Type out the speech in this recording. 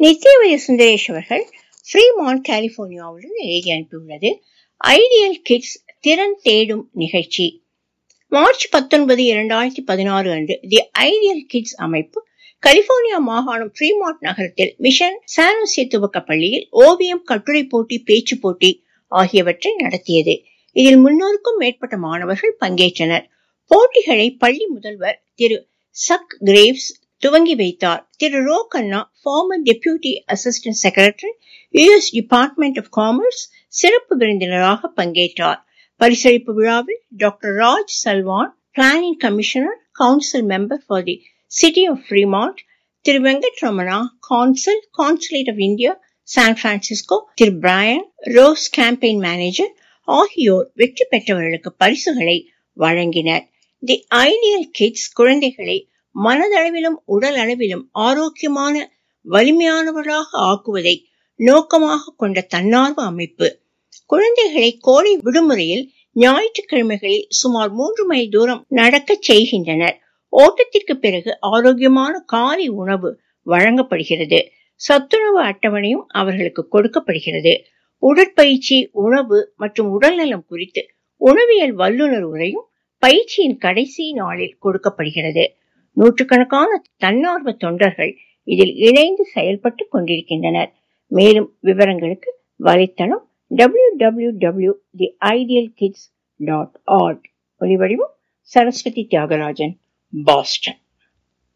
நித்யவய சுந்தரேஷ் அவர்கள் ஃப்ரீமான் கலிபோர்னியாவிலிருந்து எழுதி அனுப்பியுள்ளது ஐடியல் கிட்ஸ் திறன் தேடும் நிகழ்ச்சி மார்ச் பத்தொன்பது இரண்டாயிரத்தி பதினாறு அன்று தி ஐடியல் கிட்ஸ் அமைப்பு கலிபோர்னியா மாகாணம் ஃப்ரீமார்ட் நகரத்தில் மிஷன் சானோசிய துவக்க பள்ளியில் ஓவியம் கட்டுரை போட்டி பேச்சு போட்டி ஆகியவற்றை நடத்தியது இதில் முன்னூறுக்கும் மேற்பட்ட மாணவர்கள் பங்கேற்றனர் போட்டிகளை பள்ளி முதல்வர் திரு சக் கிரேவ்ஸ் துவங்கி வைத்தார் திரு Ro Khanna former deputy assistant secretary US department of commerce சிறப்பு விருந்தினராக பங்கேற்றார் பரிசளிப்பு விழாவில் doctor Raj Salwan planning commissioner council member for the city of Fremont திரு Venkataramana consul consulate of India San Francisco திரு பிரையன் ரோஸ் கேம்பெயின் மேனேஜர் ஆகியோர் வெற்றி பெற்றவர்களுக்கு பரிசுகளை வழங்கினர் தி ஐடியல் கிட்ஸ் குழந்தைகளை மனதளவிலும் உடல் அளவிலும் ஆரோக்கியமான வலிமையானவர்களாக ஆக்குவதை நோக்கமாக கொண்ட தன்னார்வ அமைப்பு குழந்தைகளை கோடை விடுமுறையில் ஞாயிற்றுக்கிழமைகளில் சுமார் மூன்று மைல் தூரம் நடக்கச் செய்கின்றனர் ஓட்டத்திற்கு பிறகு ஆரோக்கியமான காலை உணவு வழங்கப்படுகிறது சத்துணவு அட்டவணையும் அவர்களுக்கு கொடுக்கப்படுகிறது உடற்பயிற்சி உணவு மற்றும் உடல்நலம் குறித்து உணவியல் வல்லுநர் உரையும் பயிற்சியின் கடைசி நாளில் கொடுக்கப்படுகிறது நூற்றுக்கணக்கான தன்னார்வ தொண்டர்கள் இதில் இணைந்து செயல்பட்டு கொண்டிருக்கின்றனர் மேலும் விவரங்களுக்கு வலைத்தளம் W W W the Ideal Kids dot org ஒலிவடிவம் சரஸ்வதி தியாகராஜன் பாஸ்டன்